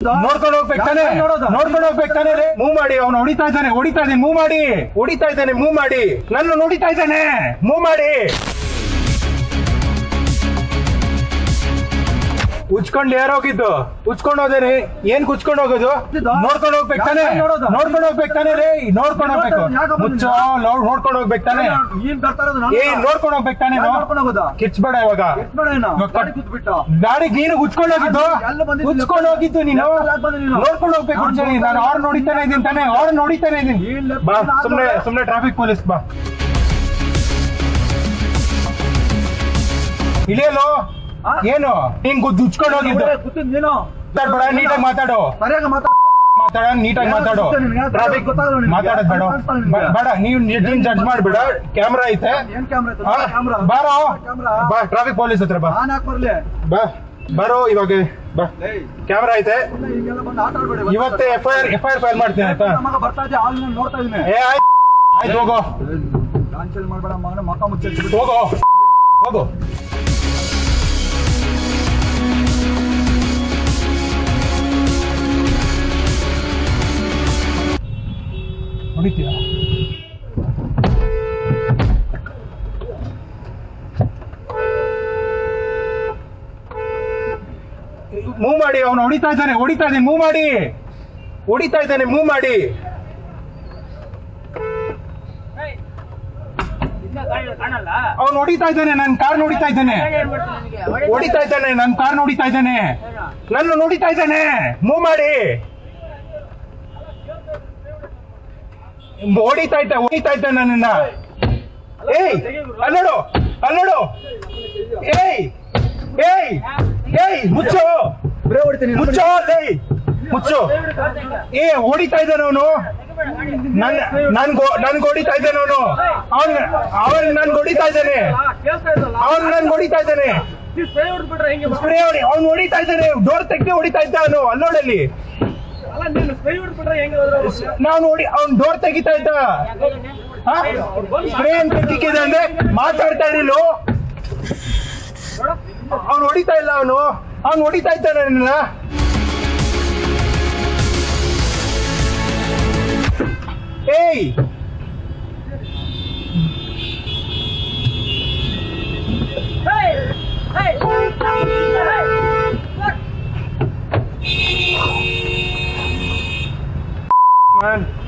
ನೋಡ್ಕೊಂಡು ಹೋಗ್ಬೇಕು ತಾನೆ ಯಾಕೆ ನೋಡೋದು? ನೋಡ್ಕೊಂಡು ಹೋಗ್ಬೇಕು ತಾನೆ ಮೂವ್ ಮಾಡಿ ಅವ್ನು ಹೊಡಿತಾ ಇದ್ದಾನೆ ಹೊಡಿತಾ ಇದ್ದಾನೆ ಮೂವ್ ಮಾಡಿ ಹೊಡಿತಾ ಇದ್ದಾನೆ ಮೂವ್ ಮಾಡಿ ನನ್ನ ನೋಡಿತಾ ಇದ್ದಾನೆ ಮೂವ್ ಮಾಡಿ ಉಚ್ಕೊಂಡು ಯಾರೋಗಿದ್ದು ಉಚ್ಕೊಂಡು ಹೋದೇನೆ ಏನ್ ಕುಚ್ಕೊಂಡು ಹೋಗೋದು ಇದು? ನೋಡ್ಕೊಂಡು ಹೋಗ್ಬೇಕು ತಾನೆ ಯಾಕೆ ನೋಡೋದು? ನೋಡ್ಕೊಂಡು ಹೋಗ್ಬೇಕು ತಾನೆ ರೀ ನೋಡ್ಕೊಂಡು ಹೋಗ್ಬೇಕು ಯಾಕೆ ಬಂದಿಲ್ಲ? ಮುಚ್ಚೋ ನೋಡ್- ನೋಡ್ಕೊಂಡು ಹೋಗ್ಬೇಕು ತಾನೆ ನೀನ್ ಬರ್ತಾ ಇರೋದು ನಾನು ಏ ನೋಡ್ಕೊಂಡು ಹೋಗ್ಬೇಕು ತಾನೆ ಯಾಕ್ ನೋಡ್ಕೊಂಡು ಹೋಗೋದಾ ಕಿಚ್ಬೇಡ ಇವಾಗ ಎತ್ಬೇಡ ಏನು ಇವಾಗ ಗಾಡಿ ಕೂತ್ಬಿಟ್ಟು ಗಾಡಿಗೆ ನೀನು ಉಚ್ಕೊಂಡು ಹೋಗಿದ್ದು ಎಲ್ಲ ಬಂದಿದ್ದು ಉಚ್ಕೊಂಡು ಹೋಗಿದ್ದು ನೀನು ಲೆಫ್ಟಲ್ಲಿ ಯಾಕ್ ಬಂದೆ ನೀನು? ನೋಡ್ಕೊಂಡು ಹೋಗ್ಬೇಕು ನಾನು ಒಂದ್ಸರಿ ನಾನು ಆರ್ ನೋಡಿತಾನೆ ಇದೀನಿ ತಾನೆ ಆರ್ ನೋಡಿತಾನೆ ಇದೀನಿ ನೀನ್ ಲೆಫ್ಟ್ ಬಾ ನಾನು ಸುಮ್ನೆ ನೋಡ್ದೆ. ಸುಮ್ನೆ ಟ್ರಾಫಿಕ್ ಪೊಲೀಸ್ ಬಾ ಇಳಿಯಲು ಆ? ಏನು ನೀನ್ ಗುದ್ದು ಉಚ್ಕೊಂಡು ಹೋಗಿದ್ದು ಒಳ್ಳೆ ಕೂತಿದ್ ನೀನು ಮಾತಾಡ್ಬೇಡ ನೀಟಾಗಿ ಮಾತಾಡು ಸರಿಯಾಗಿ ಮಾತಾಡ ಮಾತಾಡ ನೀಟಾಗಿ ಏನೋ ಮಾತಾಡು ಗೊತ್ತಿಲ್ಲ ನಿನ್ಗೆ, ಟ್ರಾಫಿಕ್ ಗೊತ್ತಾಗಲ್ಲ ನಿನ್ಗೆ. ಮಾತಾಡೋದ್ ಬೇಡ ಕಾಣಿಸ್ತಾ ನಿನ್ಗೆ. ಬ- ಬೇಡ ನೀವು ನೀನ್ ಜಡ್ಜ್ ಮಾಡ್ಬೇಡ ಕ್ಯಾಮ್ರಾ ಐತೆ ಏನ್ ಕ್ಯಾಮ್ರಾ ಐತೆ ಆ? ಕ್ಯಾಮ್ರಾ ಬಾರೋ ಕ್ಯಾಮ್ರಾ ಬಾ ಟ್ರಾಫಿಕ್ ಪೊಲೀಸ್ ಹತ್ರ ಬಾ ನಾನ್ ಯಾಕೆ ಬರ್ಲಿ ಬಾ ಬರೋ ಇವಾಗ ಬಾ ಏಯ್, ಕ್ಯಾಮ್ರಾ ಐತೆ ಸುಮ್ನೆ ಹಿಂಗೆಲ್ಲ ಬಂದು ಆಟ ಆಡ್ಬೇಡಿ ಇವತ್ತೇ F I R F I R file ಮಾಡ್ತೀನಿ ಆಯ್ತಾ ನಮ್ಮ ಮಗ ಬರ್ತಾ ಇದ್ದೆ ಆಲ್ ನೋಡ್ತಾ ಇದೀನಿ ಏ ಆಯ್ತು ಆಯ್ತು ಹೋಗೋ ಚಾನ್ಸಲ್ ಮಾಡ್ಬೇಡ ಮಗನ ಮಕ್ಕ ಮುಚ್ಚಿ ಹೋಗೋ ಹೋಗು ಹೊಡಿತೀಯ ಮೂವ್ ಮಾಡಿ ಅವನು ಹೊಡಿತಾ ಇದ್ದಾನೆ ಹೊಡಿತಾ ಇದ್ದಾನೆ ಮೂವ್ ಮಾಡಿ ಹೊಡಿತಾ ಇದ್ದಾನೆ ಮೂವ್ ಮಾಡಿ ಕಾಣಲ್ಲ ಅವನು ಹೊಡಿತಾ ಇದ್ದಾನೆ ನನ್ನ ಕಾರ್ ನೋಡಿತಾ ಇದ್ದಾನೆ ಏನ್ ಮಾಡ್ತಾನೆ ನನಗೆ ಹೊಡಿತಾ ಇದ್ದಾನೆ ನನ್ನ ಕಾರ್ ನೋಡಿತಾ ಇದ್ದಾನೆ ನನ್ನ ನೋಡಿತಾ ಇದ್ದಾನೆ ಮೂವ್ ಮಾಡಿ ಹೊಡಿತಾ ಇದ್ದ ಹೊಡಿತಾ ಇದ್ದ ನನ್ನನ್ನ ಏಯ್ ಅಲ್ಲೋಡು ಅಲ್ಲೋಡು ಏಯ್ ಏಯ್ ಏಯ್ ಮುಚ್ಚು ಬ್ರೇ ಹೊಡಿತೀನಿ ಮುಚ್ಚು ಏಯ್ ಮುಚ್ಚು ಏ ಹೊಡಿತಾ ಇದ್ದಾನೆ ಅವನು ನನ್ ನನ್ ನನ್ಗೆ ಹೊಡಿತಾ ಇದ್ದಾನೆ ಅವನು ಅವನ್ ಅವನ್ ನನ್ಗೆ ಹೊಡಿತಾ ಇದ್ದಾನೆ ಕೇಳ್ತಾ ಇದ್ದಲ್ಲ ಅವನ್ ನನ್ಗೆ ಹೊಡಿತಾ ಇದ್ದಾನೆ ಸ್ಪ್ರೇ ಹೊಡ್ಬಿಟ್ರೆ ಹೆಂಗೆ ಸ್ಪ್ರೇ ಹೊಡಿ ಅವ್ನು ಹೊಡಿತಾ ಇದ್ದಾನೆ ಡೋರ್ ತೆಗ್ದೆ ಹೊಡಿತಾ ಇದ್ದ ಅವನು ಅಲ್ಲೋಡಲ್ಲಿ ಅಲ್ಲ ನೀನು ಸ್ಪ್ರೇ ಹೊಡ್ಬಿಟ್ರೆ ಹೆಂಗೆ ಹೋದ್ರು ನಾನು ನೋಡಿ ಅವ್ನು ಡೋರ್ ತೆಗಿತಾ ಇದ್ದ ಸ್ಪ್ರೇ ಅಂತ ತಿಕ್ಕಿದೆ ಅಂದ್ರೆ ಮಾತಾಡ್ತಾ ಇರಲಿಲ್ಲ ಅವ್ನು ಹೊಡಿತಾ ಇಲ್ಲ ಅವನು ಅವ್ನು ಹೊಡಿತಾ ಇದ್ದಾನೆ ನನ್ನ ಏಯ್ man